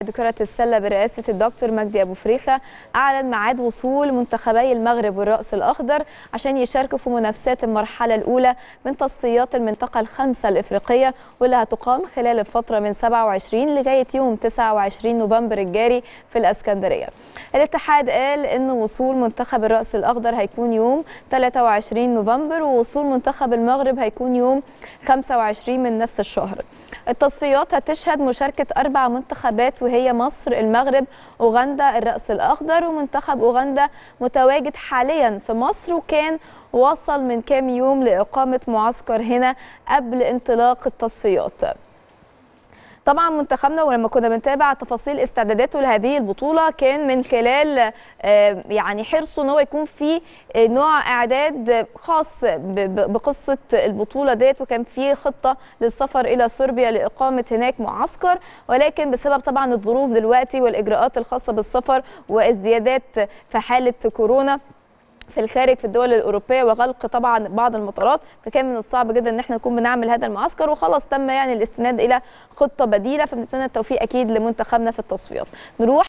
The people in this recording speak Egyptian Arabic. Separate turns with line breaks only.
كرة السلة برئاسة الدكتور مجدي أبو فريخة أعلن ميعاد وصول منتخبي المغرب والرأس الأخضر عشان يشاركوا في منافسات المرحلة الأولى من تصفيات المنطقة الخمسة الإفريقية واللي هتقام خلال الفترة من 27 لغاية يوم 29 نوفمبر الجاري في الإسكندرية. الاتحاد قال إن وصول منتخب الرأس الأخضر هيكون يوم 23 نوفمبر ووصول منتخب المغرب هيكون يوم 25 من نفس الشهر. التصفيات هتشهد مشاركة أربع منتخبات وهي مصر المغرب أوغندا الرأس الأخضر ومنتخب أوغندا متواجد حاليا في مصر وكان وصل من كام يوم لإقامة معسكر هنا قبل انطلاق التصفيات طبعا منتخبنا ولما كنا بنتابع تفاصيل استعداداته لهذه البطوله كان من خلال يعني حرصه ان هو يكون في نوع اعداد خاص بقصه البطوله ديت وكان في خطه للسفر الى صربيا لاقامه هناك معسكر ولكن بسبب طبعا الظروف دلوقتي والاجراءات الخاصه بالسفر وازديادات في حاله كورونا في الخارج في الدول الاوروبيه وغلق طبعا بعض المطارات فكان من الصعب جدا ان احنا نكون بنعمل هذا المعسكر وخلاص تم يعني الاستناد الى خطه بديله فبنتمنى التوفيق اكيد لمنتخبنا في التصفيات نروح